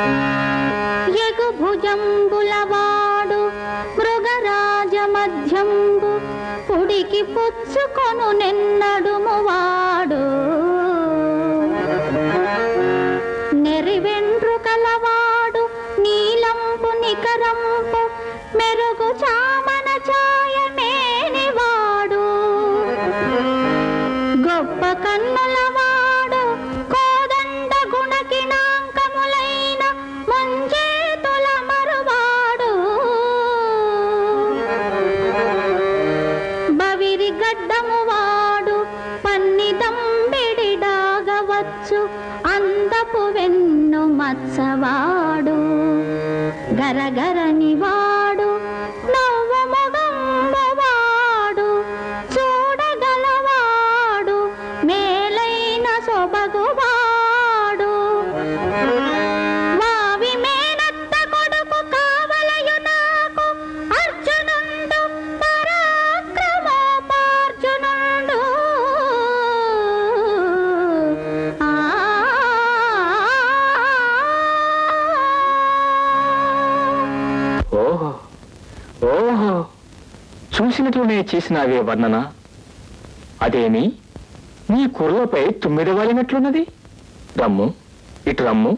ఎగు భుజంబులవాడు మృగరాజ మధ్యంబు పుడికి పుచ్చుకొను నిన్నడుము వాడు నెరివెండ్రు కలవాడు నీలంపు నికరంపు మెరుగు చామన ఛాయమేనివాడు గొప్ప కన్నులవాడు కోదండ గుణకిణాంకములైన ముంజేతుల మరువాడు బవిరి గడ్డము వాడు పన్నిదంబిడిడాగవచ్చు అందపు వెన్ను మత్సవాడు గరగరని వాడు నవ్వు మొగంబవాడు చూడగలవాడు మేలైన సొబగువాడు వావి మేనత్త కొడుకు కావలయు నాకు అర్జునుండు పరాక్రమోపార్జునుండు ఆ ఓహో ఓహో చూసినట్లునే చేసినావే వర్ణన అదేమి నీ కుర్రపై తుమ్మిద వాలినట్లున్నది రమ్ము ఇటు రమ్ము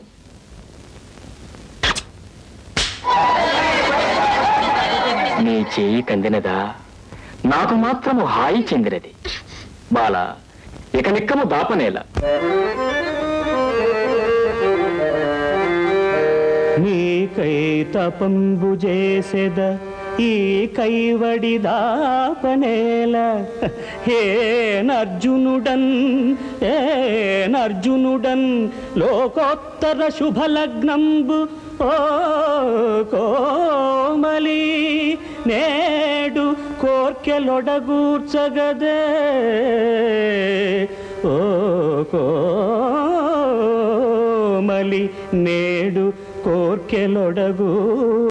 నీ చేయి కందినదా నాకు మాత్రము హాయి చెందినది బాల ఇక నిక్కము దాపనేల నీకై తపంబు చేసెద ఈ కైవడి దాపనేల హేనర్జునుడన్ ఏనర్జునుడన్ లోకోత్తర శుభలగ్నంబు ఓ కోమలి నేడు కోర్కెలొడగూర్చగదే ఓ కోమలి నేడు కోర్కెలొడగు